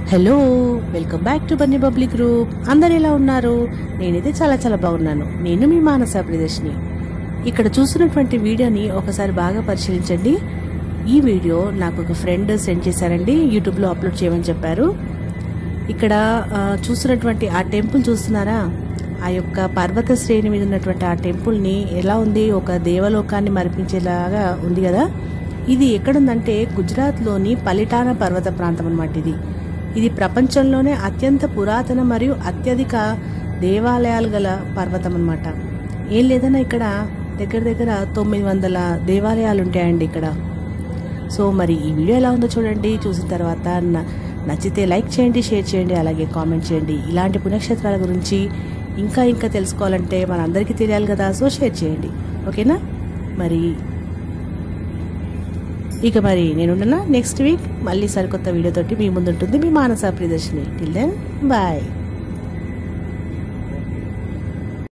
hello welcome back to bunny bubbly group అందరు ఎలా ఉన్నారు నేనైతే చాలా చాలా బాగున్నాను నేను మీ మానస ప్రియదర్శిని ఇక్కడ చూస్తున్నటువంటి వీడియోని ఒకసారి బాగా పరిశీలించండి ఈ వీడియో నాకు ఒక ఫ్రెండ్ సెండ్ చేశారండి యూట్యూబ్లో అప్లోడ్ చేయమని చెప్పారు ఇక్కడ ఆ, చూస్తున్నటువంటి ఆ టెంపుల్ చూస్తున్నారా ఆ యొక్క పర్వత శ్రేణి మీద ఉన్నటువంటి ఆ టెంపుల్ని ఎలా ఉంది ఒక దేవలోకాన్ని మరిపించేలాగా ఉంది కదా ఇది ఎక్కడుందంటే గుజరాత్లోని పలిటానా పర్వత ప్రాంతం అన్నమాట ఇది ఇది ప్రపంచంలోనే అత్యంత పురాతన మరియు అత్యధిక దేవాలయాలు గల పర్వతం అన్నమాట ఏం లేదన్నా ఇక్కడ దగ్గర దగ్గర తొమ్మిది వందల దేవాలయాలు ఉంటాయండి ఇక్కడ సో మరి ఈ వీడియో ఎలా ఉందో చూడండి చూసిన తర్వాత న- నచ్చితే లైక్ చేయండి షేర్ చేయండి అలాగే కామెంట్ చేయండి ఇలాంటి పుణ్యక్షేత్రాల గురించి ఇంకా ఇంకా తెలుసుకోవాలంటే మన అందరికీ తెలియాలి కదా సో షేర్ చేయండి ఓకేనా మరి ఇక మరి నేనుండనా నెక్స్ట్ వీక్ మళ్ళీ సరికొత్త వీడియోతోటి మీ ముందుంటుంది మీ Manasa Priyadarshini till then bye